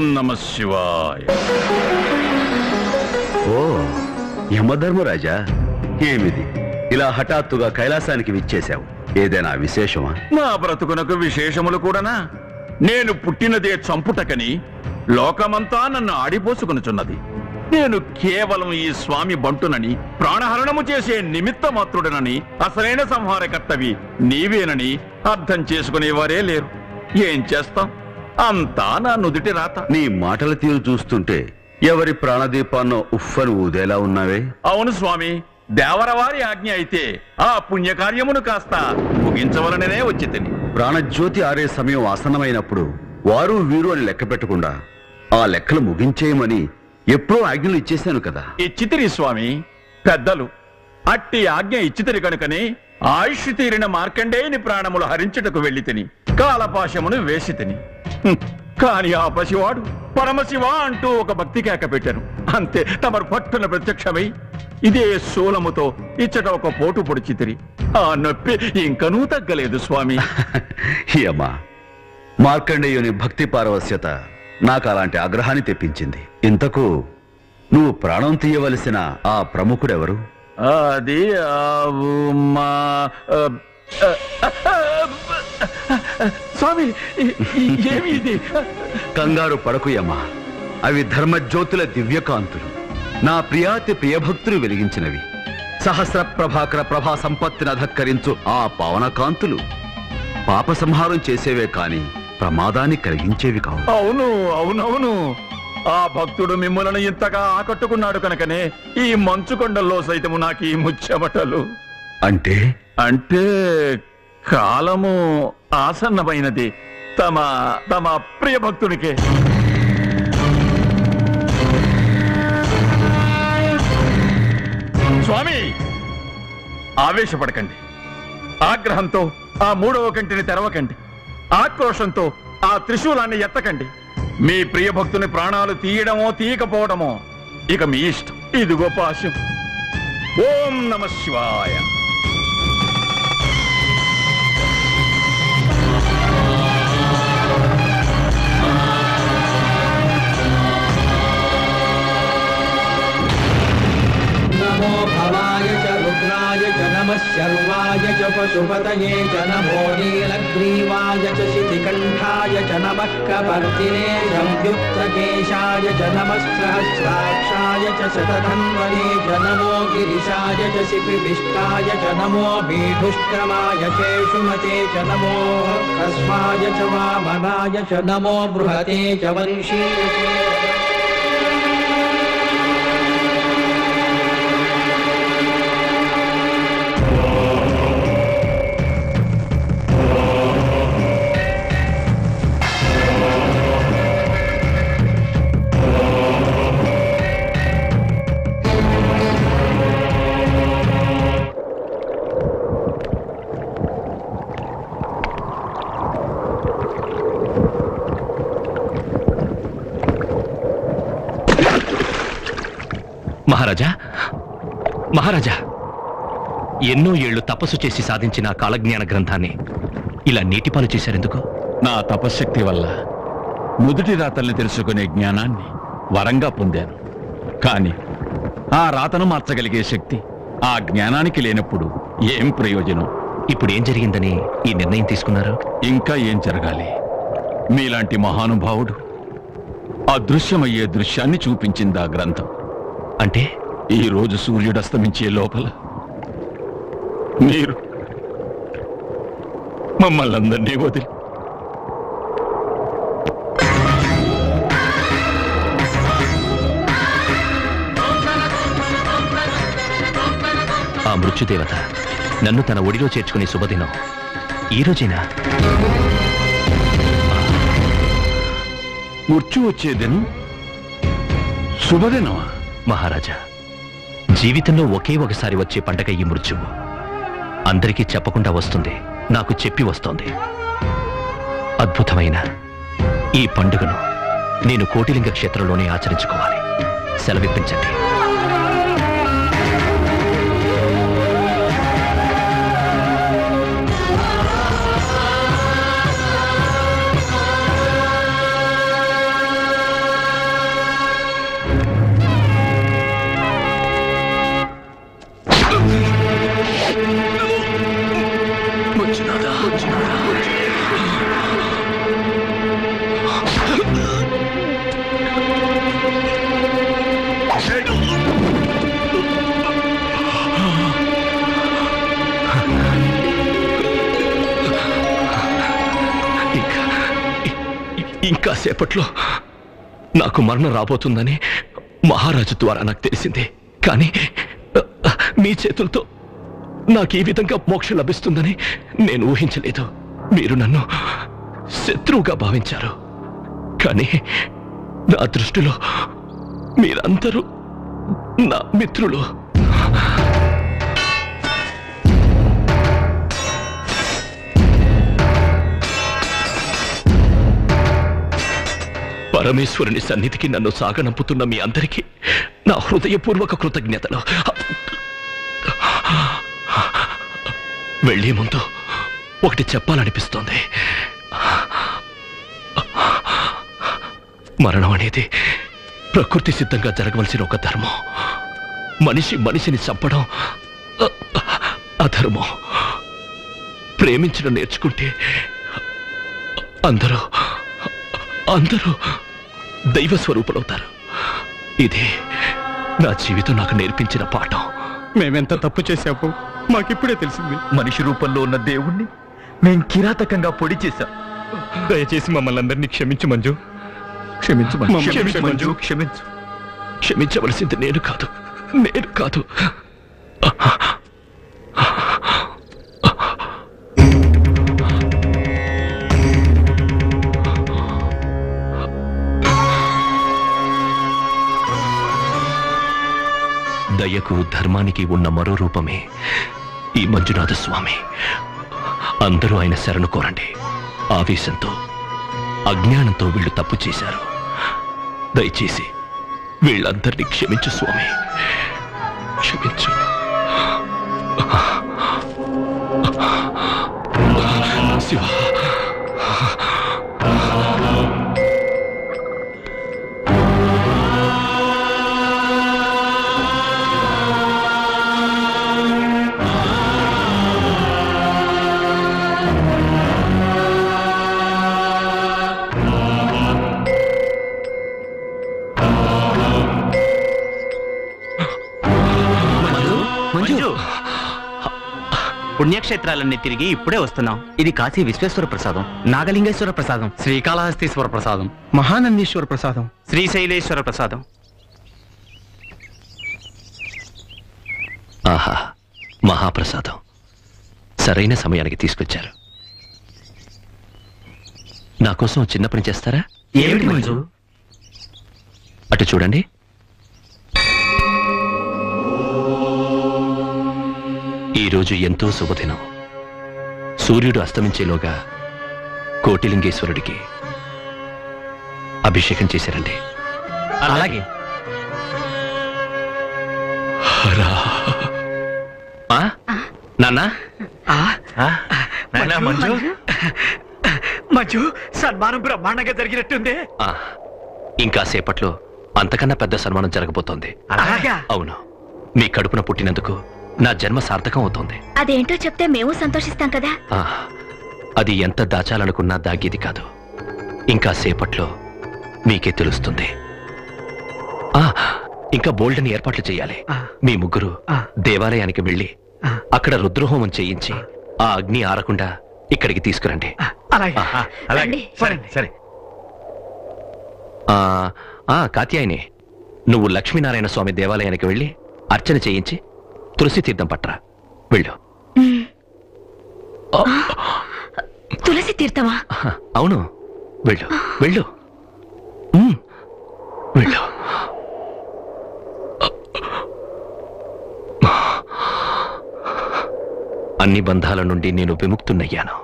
నమ శివాయ ఓ యమధర్మరాజా ఏమిది ఇలా హఠాత్తుగా కైలాసానికి విచ్చేశావు ఏదైనా విశేషమా నా బ్రతుకునకు విశేషములు కూడానా నేను పుట్టినదే చంపుటకని లోకమంతా నన్ను ఆడిపోసుకొనుచున్నది నేను కేవలం ఈ స్వామి బంటునని ప్రాణహరణము చేసే నిమిత్త మాత్రుడనని అసలైన సంహారకర్తవి నీవేనని అర్థం చేసుకునేవారే లేరు ఏం చేస్తాం అంతా నా నుదుటి రాత నీ మాటల తీరు చూస్తుంటే ఎవరి ప్రాణదీపాన్నో ఉఫ్ఫను ఊదేలా ఉన్నావే అవును స్వామి దేవరవారి ఆజ్ఞ అయితే ఆ పుణ్యకార్యమును కాస్త ముగించవలననే వచ్చి తిని ప్రాణజ్యోతి ఆరే సమయం ఆసన్నమైనప్పుడు వారు వీరు అని లెక్క పెట్టకుండా ఆ లెక్కలు ముగించేయమని ఎప్పుడో ఆజ్ఞలు ఇచ్చేశాను కదా ఇచ్చితిరి స్వామి పెద్దలు అట్టి ఆజ్ఞ ఇచ్చితిరి కనుకనే ఆయుష్ తీరిన మార్కండేయుని ప్రాణములు హరించుటకు వెళ్ళి తిని కాలపాశమును వేసి తిని హ్మ్. కాని ఆ పసివాడు పరమశివ అంటూ ఒక భక్తి కేక పెట్టాను అంతే తమరు పట్టున ప్రత్యక్షమై ఇదే శూలముతో ఇచ్చట ఒక పోటు పొడిచితిరి ఆ నొప్పి ఇంకనూ తగ్గలేదు స్వామి యమా మార్కండేయుని భక్తి పారవస్యత నాకు అలాంటి ఆగ్రహాన్ని తెప్పించింది ఇంతకు నువ్వు ప్రాణం తీయవలసిన ఆ ప్రముఖుడెవరు అది ఆవు మా ఆ, ఆ, ఆ, స్వామి ఈ- ఈ- ఏమి ఇది కంగారు పడకు యమా అవి ధర్మజ్యోతుల దివ్యకాంతులు నా ప్రియాతి ప్రియభక్తులు వెలిగించినవి సహస్ర ప్రభాకర ప్రభా సంపత్తిని అధక్కరించు ఆ పవన కాంతులు పాప సంహారం చేసేవే కాని ప్రమాదాన్ని కలిగించేవి కావు అవును అవునవును ఆ భక్తుడు మిమ్మల్ని ఇంతగా ఆకట్టుకున్నాడు కనుకనే ఈ మంచు కొండల్లో సైతము నాకు ఈ ముచ్చమటలు అంటే అంటే కాలము ఆసన్నమైనది తమ తమ ప్రియ భక్తునికే స్వామి ఆవేశపడకండి ఆగ్రహంతో ఆ మూడవ కంటిని తెరవకండి ఆక్రోషంతో ఆ త్రిశూలాన్ని ఎత్తకండి మీ ప్రియ భక్తుని ప్రాణాలు తీయడమో తీయకపోవడమో ఇక మీ ఇష్టం ఇదిగో పాశం ఓం నమ శివాయ नमो भवाय च रुद्राय च नमः शर्वाय च पशुपतये च नमो नीलग्रीवाय च शितिकण्ठाय च नमः कपर्दिने संयुक्तकेशाय च नमः सहस्राक्षाय च शतधन्वने च नमो गिरिशाय च शिपिविष्टाय च नमो भीढुष्क्रमाय चेषुमते च नमो कस्माय च वामनाय च नमो बृहते च वंशीयसे మహారాజా మహారాజా ఎన్నో ఏళ్లు తపస్సు చేసి సాధించిన ఆ కాలజ్ఞాన గ్రంథాన్ని ఇలా నీటిపాలు చేశారెందుకు నా తపశ్శక్తి వల్ల నుదుటి రాతల్ని తెలుసుకునే జ్ఞానాన్ని వరంగా పొందాను కాని ఆ రాతను మార్చగలిగే శక్తి ఆ జ్ఞానానికి లేనప్పుడు ఏం ప్రయోజనం ఇప్పుడు ఏం జరిగిందని ఈ నిర్ణయం తీసుకున్నారు ఇంకా ఏం జరగాలి మీలాంటి మహానుభావుడు అదృశ్యమయ్యే దృశ్యాన్ని చూపించింది ఆ గ్రంథం అంటే ఈ రోజు సూర్యుడు అస్తమించే లోపల మీరు మమ్మల్ని అందరినీ వదిలి ఆ మృత్యుదేవత నన్ను తన ఒడిలో చేర్చుకునే శుభదినం ఈ రోజేనా మృత్యు వచ్చేదను శుభదినమా మహారాజా జీవితంలో ఒకే ఒకసారి వచ్చే పండగ ఈ మృత్యువు అందరికీ చెప్పకుండా వస్తుంది నాకు చెప్పి వస్తోంది అద్భుతమైన ఈ పండుగను నేను కోటిలింగ క్షేత్రంలోనే ఆచరించుకోవాలి సెలవిప్పించండి ఇంకా ఇ- ఇంకా సేపట్లో నాకు మరణం రాబోతుందని మహారాజు ద్వారా నాకు తెలిసింది కానీ అ, మీ చేతులతో నాకు ఈ విధంగా మోక్షం లభిస్తుందని నేను ఊహించలేదు మీరు నన్ను శత్రువుగా భావించారు కానీ నా దృష్టిలో మీరందరూ నా మిత్రులు పరమేశ్వరుని సన్నిధికి నన్ను సాగనంపుతున్న మీ అందరికీ నా హృదయపూర్వక కృతజ్ఞతలు వెళ్ళే ముందు ఒకటి చెప్పాలనిపిస్తోంది మరణం అనేది ప్రకృతి సిద్ధంగా జరగవలసిన ఒక ధర్మం మనిషి మనిషిని చంపడం అ- అధర్మం ప్రేమించడం నేర్చుకుంటే అందరూ అందరూ దైవ స్వరూపులవుతారు ఇది నా జీవితం నాకు నేర్పించిన పాఠం మేమెంత తప్పు చేశాము మాకిప్పుడే తెలిసింది మనిషి రూపంలో ఉన్న దేవుణ్ణి మేం కిరాతకంగా పొడి చేశాం దయచేసి మమ్మల్ని అందరినీ క్షమించు మంజు క్షమించు మమ్మల్ని క్షమించు మంజు క్షమించు. క్షమించు క్షమించవలసింది నేను కాదు నేను కాదు దయకు ధర్మానికి ఉన్న మరో రూపమే ఈ మంజునాథ స్వామి అందరూ ఆయన శరణు కోరండి ఆవేశంతో అజ్ఞానంతో వీళ్ళు తప్పు చేశారు దయచేసి వీళ్ళందరినీ క్షమించు స్వామి క్షమించు శివ మంజు పుణ్యక్షేత్రాలన్నీ తిరిగి ఇప్పుడే వస్తున్నాం ఇది కాశీ విశ్వేశ్వర ప్రసాదం నాగలింగేశ్వర ప్రసాదం శ్రీకాళహస్తీశ్వర ప్రసాదం మహానందీశ్వర ప్రసాదం శ్రీశైలేశ్వర ప్రసాదం ఆహా మహాప్రసాదం సరైన సమయానికి తీసుకొచ్చారు నా కోసం ఓ చిన్న పని చేస్తారా ఏమిటి మంజు అటు చూడండి ఈరోజు ఎంతో శుభదినం సూర్యుడు అస్తమించేలోగా కోటిలింగేశ్వరుడికి అభిషేకం చేశారండి అలాగే హరా. ఆ? నాన్న మంజు మంజు సన్మానం బ్రహ్మాండంగా జరిగినట్టుంది ఆ, ఇంకా సేపట్లో అంతకన్నా పెద్ద సన్మానం జరగబోతోంది అలాగా అవును మీ కడుపున పుట్టినందుకు నా జన్మ సార్థకం అవుతోంది అదేంటో చెప్తే మేము సంతోషిస్తాం కదా ఆ, అది ఎంత దాచాలనుకున్నా దాగేది కాదు ఇంకా సేపట్లో మీకే తెలుస్తుంది ఆ, ఇంకా బోల్డని ఏర్పాట్లు చేయాలి ఆ. మీ ముగ్గురు ఆ. దేవాలయానికి వెళ్ళి ఆ. అక్కడ రుద్రహోమం చేయించి ఆ అగ్ని ఆరకుండా ఇక్కడికి తీసుకురండి అలాగే రండి. సరే సరే ఆ, ఆ కాత్యాయని నువ్వు లక్ష్మీనారాయణ స్వామి దేవాలయానికి వెళ్ళి అర్చన చేయించి తులసి తీర్థం పట్రా వెళ్ళు మ్మ్. తులసి తీర్థమా ఆహా, అవును వెళ్ళు వెళ్ళు ఉమ్, వెళ్ళు అన్ని బంధాల నుండి నేను విముక్తున్నయ్యాను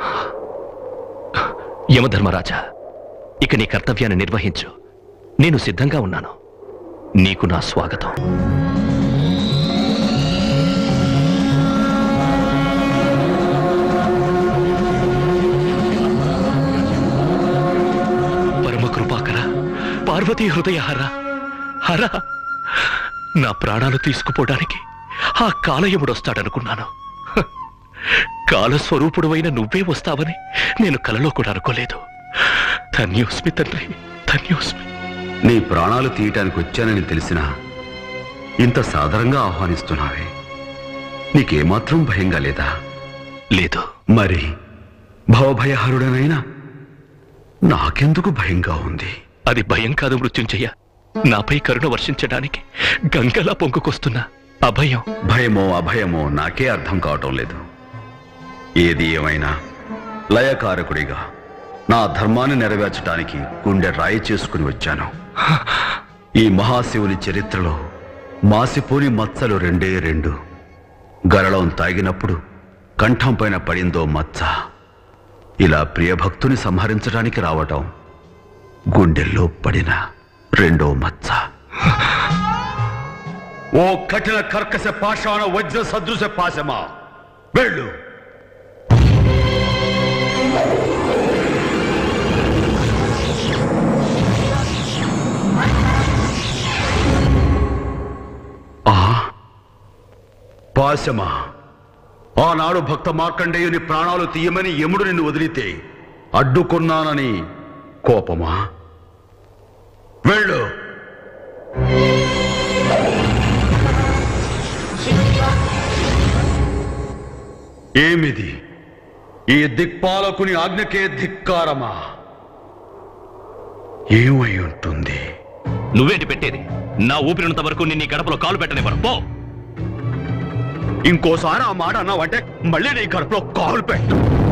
యమధర్మరాజా ఇక నీ కర్తవ్యాన్ని నిర్వహించు నేను సిద్ధంగా ఉన్నాను నీకు నా స్వాగతం పరమ కృపాకర పార్వతీ హృదయ హర హర నా ప్రాణాలు తీసుకుపోవడానికి ఆ కాలయముడు వస్తాడనుకున్నాను హ, కాలస్వరూపుడువైన నువ్వే వస్తావని నేను కలలో కూడా అనుకోలేదు ధన్యోస్మి తండ్రి ధన్యోస్మి నీ ప్రాణాలు తీయటానికి వచ్చానని తెలిసినా ఇంత సాదరంగా ఆహ్వానిస్తున్నావే నీకేమాత్రం భయంగా లేదా లేదు మరి భవభయహరుడనైనా నాకెందుకు భయంగా ఉంది అది భయం కాదు మృత్యుంజయ నాపై కరుణ వర్షించడానికి గంగలా పొంగుకొస్తున్న అభయం భయమో అభయమో నాకే అర్థం కావటం లేదు ఏది ఏమైనా లయకారకుడిగా నా ధర్మాన్ని నెరవేర్చడానికి గుండె రాయి చేసుకుని వచ్చాను ఈ మహాశివుని చరిత్రలో మాసిపోని మచ్చలు రెండే రెండు గరళం తాగినప్పుడు కంఠం పైన పడిందో మచ్చ ఇలా ప్రియభక్తుని సంహరించడానికి రావటం గుండెల్లో పడిన రెండో మచ్చ ఓ కఠిన కర్కశ పాషాణ వజ్ర సదృశ పాశమా వెళ్ళు ఆ పాశమా ఆనాడు భక్త మార్కండేయుని ప్రాణాలు తీయమని యముడు నిన్ను వదిలితే అడ్డుకున్నానని కోపమా వెళ్ళు ఏమిది ఈ దిక్పాలకుని ఆజ్ఞకే ధిక్కారమా ఏమై ఉంటుంది నువ్వేంటి పెట్టేది నా ఊపిరినంత వరకు నిన్ను ఈ గడపలో కాలు పెట్టనివ్వను పో ఇంకోసారి ఆ మాట అన్నావంటే మళ్ళీ నీ కడుపులో కాలు పెట్టు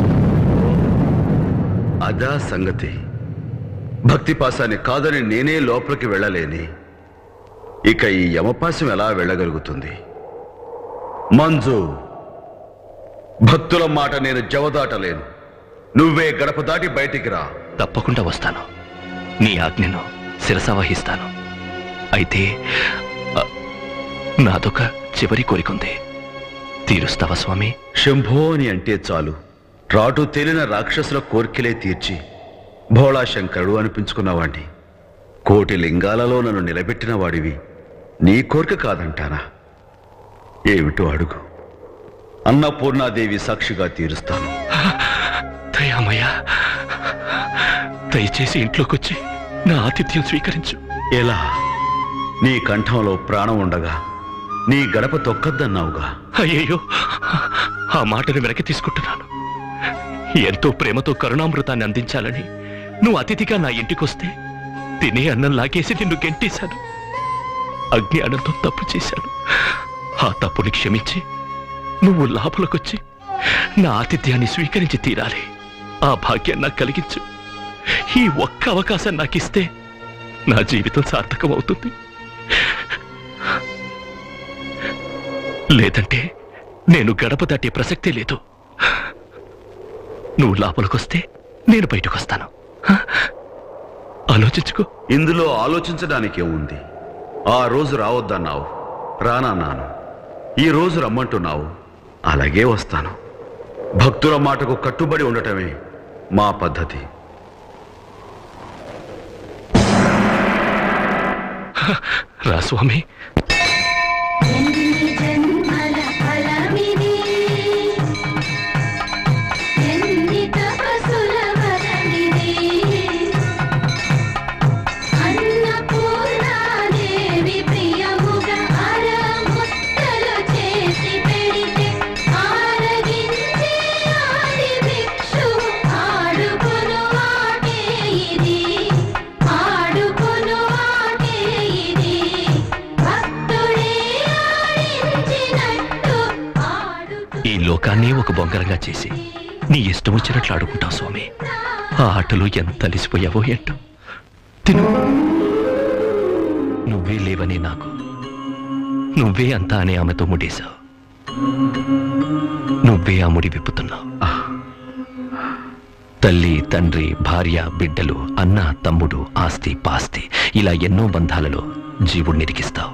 అదా సంగతి భక్తి పాసాన్ని కాదని నేనే లోపలికి వెళ్ళలేని ఇక ఈ యమపాశం ఎలా వెళ్ళగలుగుతుంది మంజు భక్తుల మాట నేను జవదాటలేను నువ్వే గడప దాటి బయటికి రా తప్పకుండా వస్తాను నీ ఆజ్ఞను శిరసావహిస్తాను అయితే ఆ, నాదొక చివరి కోరికుంది తీరుస్తావా స్వామి శంభో అని అంటే చాలు రాటు తేలిన రాక్షసుల కోర్కెలే తీర్చి భోళా శంకరుడు అనిపించుకున్నవాణ్ణి కోటి లింగాలలో నన్ను నిలబెట్టిన వాడివి నీ కోరిక కాదంటానా ఏమిటో అడుగు అన్నపూర్ణాదేవి సాక్షిగా తీరుస్తాను దయామయ్య దయచేసి ఇంట్లోకొచ్చి నా ఆతిథ్యం స్వీకరించు ఎలా నీ కంఠంలో ప్రాణం ఉండగా నీ గడప తొక్కద్దన్నావుగా అయ్యయ్యో ఆ మాటను వెనక్కి తీసుకుంటున్నాను ఎంతో ప్రేమతో కరుణామృతాన్ని అందించాలని నువ్వు అతిథిగా నా ఇంటికొస్తే తినే అన్నం లాగేసి నిన్ను గెంటేశాను అజ్ఞానంతో తప్పు చేశాను ఆ తప్పుని క్షమించి నువ్వు లోపలికొచ్చి నా ఆతిథ్యాన్ని స్వీకరించి తీరాలి ఆ భాగ్యాన్ని నాకు కలిగించు ఈ ఒక్క అవకాశం నాకిస్తే నా జీవితం సార్థకం అవుతుంది లేదంటే నేను గడప దాటే ప్రసక్తే లేదు నువ్వు లోపలికొస్తే నేను బయటకొస్తాను హ? ఆలోచించుకో ఇందులో ఆలోచించడానికి ఏముంది ఆ రోజు రావద్దన్నావు రానన్నాను ఈ రోజు రమ్మంటున్నావు అలాగే వస్తాను భక్తుల మాటకు కట్టుబడి ఉండటమే మా పద్ధతి రా స్వామి ఎన్ని జన్మల ఫలమిది ఎన్ని తపస్సుల వరమిది అన్నపూర్ణాదేవి ప్రియముగా అరముత్తలు చేసి పెడితే ఆరగించే ఆది భిక్షువు ఆడుకొను ఆటే ఇది ఆడుకొను ఆటే ఇది భక్తుడే ఆడించినట్టు ఆడుతూ ఈ లోకాన్ని ఒక బొంగరంగా చేసి నీ ఇష్టం వచ్చినట్లు ఆడుకుంటావు స్వామి ఆ ఆటలో ఎంత అలిసిపోయావో ఏంటో తిను నువ్వే లేవని నాకు నువ్వే అంతా అని ఆమెతో ముడేశావు నువ్వే ఆ ముడి విప్పుతున్నావు తల్లి తండ్రి భార్య బిడ్డలు అన్న తమ్ముడు ఆస్తి పాస్తి ఇలా ఎన్నో బంధాలలో జీవుడిని ఇరికిస్తావు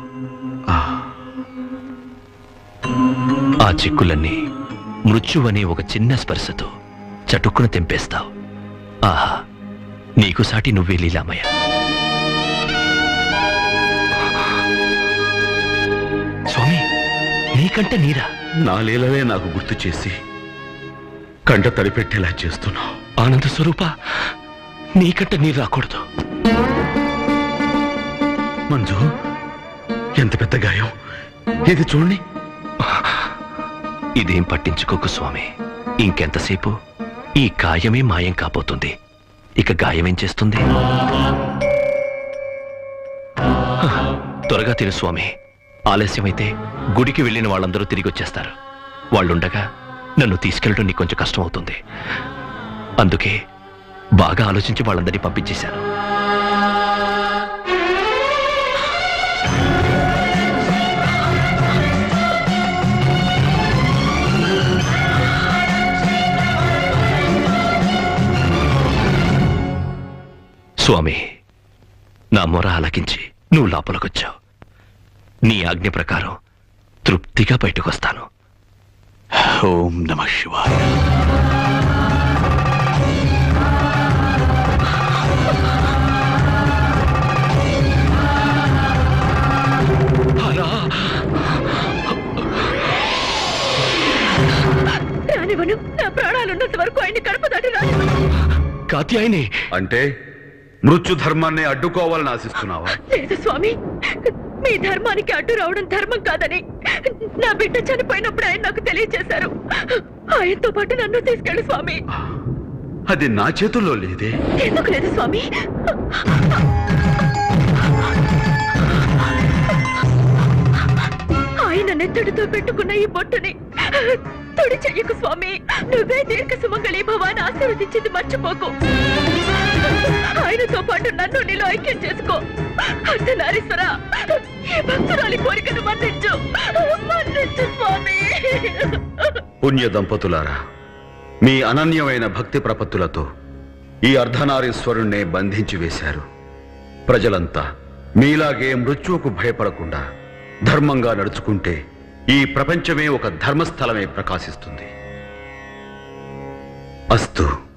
ఆ చిక్కులన్నీ మృత్యువనే ఒక చిన్న స్పర్శతో చటుక్కున తెంపేస్తావు ఆహా నీకు సాటి నువ్వే లీలామయ్య స్వామి నీకంటే నీరా నా లీలలే నాకు గుర్తు చేసి కంట తడిపెట్టేలా చేస్తున్నావు ఆనంద స్వరూప నీకంట నీరు రాకూడదు మంజు ఎంత పెద్ద గాయం ఇది చూడండి ఇదేం పట్టించుకోకు స్వామి ఇంకెంతసేపు ఈ గాయమే మాయం కాబోతుంది ఇక గాయమేం చేస్తుంది హ, త్వరగా తిను స్వామి ఆలస్యమైతే గుడికి వెళ్ళిన వాళ్ళందరూ తిరిగి వచ్చేస్తారు వాళ్ళుండగా నన్ను తీసుకెళ్ళడం నీకు కొంచెం కష్టం అవుతుంది అందుకే బాగా ఆలోచించి వాళ్ళందరినీ పంపించేశాను స్వామి నా మొర ఆలకించి నువ్వు లోపలికొచ్చావు నీ ఆజ్ఞ ప్రకారం తృప్తిగా బయటకొస్తాను ఓం నమ శివాయ అలా రానివ్వను నా ప్రాణాలున్నంత వరకు ఆయన కడప దాటి రానివ్వను కాత్యాయని అంటే మృత్యు ధర్మాన్ని అడ్డుకోవాలని ఆశిస్తున్నావా లేదు స్వామి మీ ధర్మానికి అడ్డు రావడం ధర్మం కాదని నా బిడ్డ చనిపోయినప్పుడు ఆయన నాకు తెలియజేశారు ఆయనతో పాటు నన్ను తీసుకెళ్ళు స్వామి అది నా చేతుల్లో లేదే ఎందుకు లేదు స్వామి ఆయన నెత్తడితో పెట్టుకున్న ఈ బొట్టుని తుడి చెయ్యకు స్వామి నువ్వే దీర్ఘ సుమంగళి భవాన్ని ఆశీర్వదించింది మర్చిపోకు ఆయనతో పాటు నన్ను నీలో ఐక్యం చేసుకో అర్ధనారీశ్వర ఈ భక్తురాలి కోరికను మన్నించు మన్నించు స్వామి పుణ్య దంపతులారా మీ అనన్యమైన భక్తి ప్రపత్తులతో ఈ అర్ధనారీశ్వరుణ్ణే బంధించి వేశారు ప్రజలంతా మీలాగే మృత్యువుకు భయపడకుండా ధర్మంగా నడుచుకుంటే ఈ ప్రపంచమే ఒక ధర్మస్థలమే ప్రకాశిస్తుంది అస్తు